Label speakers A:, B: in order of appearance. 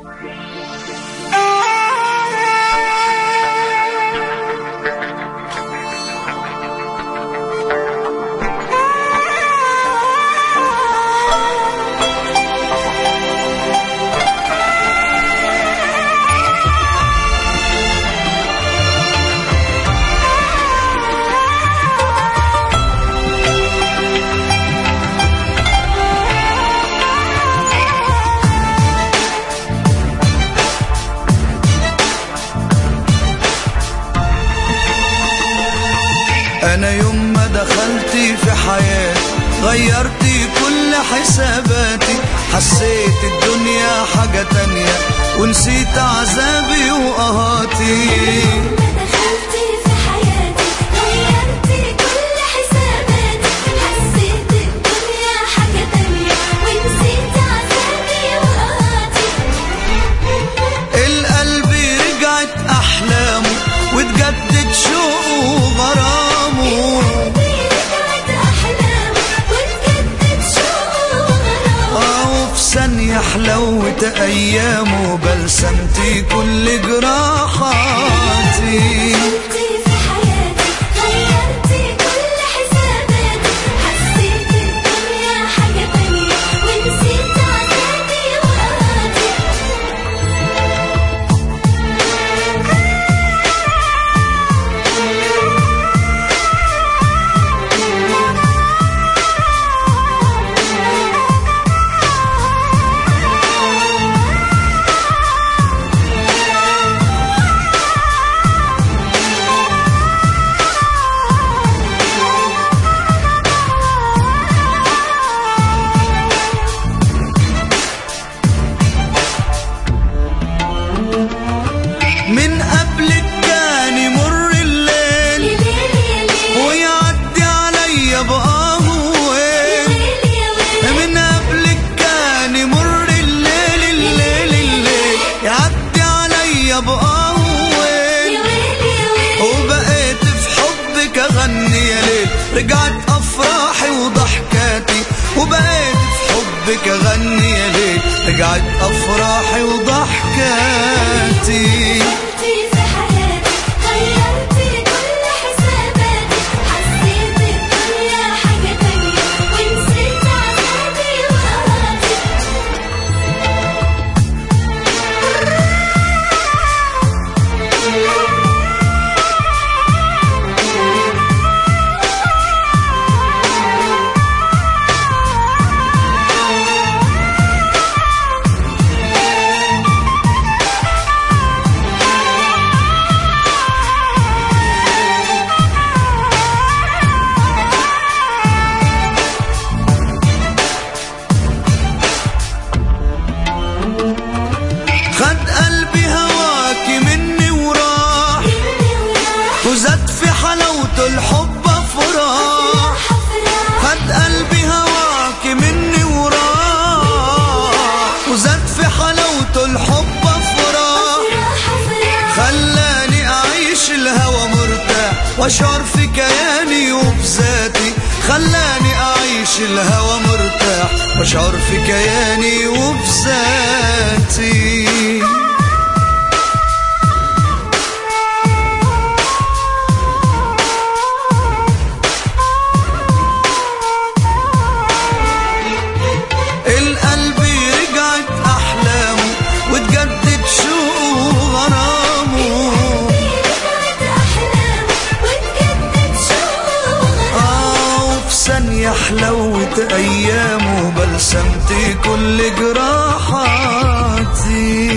A: انا يوم ما دخلتي في حياتي غيرتي كل حساباتي حسيت الدنيا حاجة تانية ونسيت عذابي وقهاتي
B: دخلتي في حياتي غيرتي كل حساباتي حسيت الدنيا حاجة تانية ونسيت عذابي وقهاتي
A: القلب رجعت احلامه وتجدد شوقه وغرامه
B: رجعت أحلام وتجدد شوق وغرام
A: اه وفي ثانية حلوت ايامه بلسمتي كل جراحاتي
B: دخلتي في حياتي غيرتي كل حساباتي حسيت الدنيا حاجة تانية ونسيت عذابي وقهاتي
A: من قبلك كان يمر الليل
B: يا ليل يا ليل
A: ويعدي عليا بقهوة
B: يا ليل يا ويل
A: من قبلك كان يمر الليل الليل الليل يعدي عليا بقهوة
B: يا ويل يا ويل
A: وبقيت في حبك اغني يا ليل رجعت افراحي وضحكاتي وبقيت في حبك اغني يا ليل رجعت افراحي وضحكاتي
B: دخلتي في حياتي غيرتي كل حساباتي حسيت الدنيا حاجة تانية ونسيت عذابي وقهاتي
A: خد قلبي هواكي مني وراح وزاد في حلاوته الحب افراح خد قلبي هواكي مني وراح وزاد في حلاوته الحب افراح خلاني اعيش الهوى مرتاح واشعر في كياني وفي ذاتي خلاني اعيش الهوى مرتاح واشعر في كياني وفي ذاتي القلب رجعت احلامه وتجدد شوقه وغرامه آه وفي ثانية حلوت أيامه بلسمتي كل جراحاتي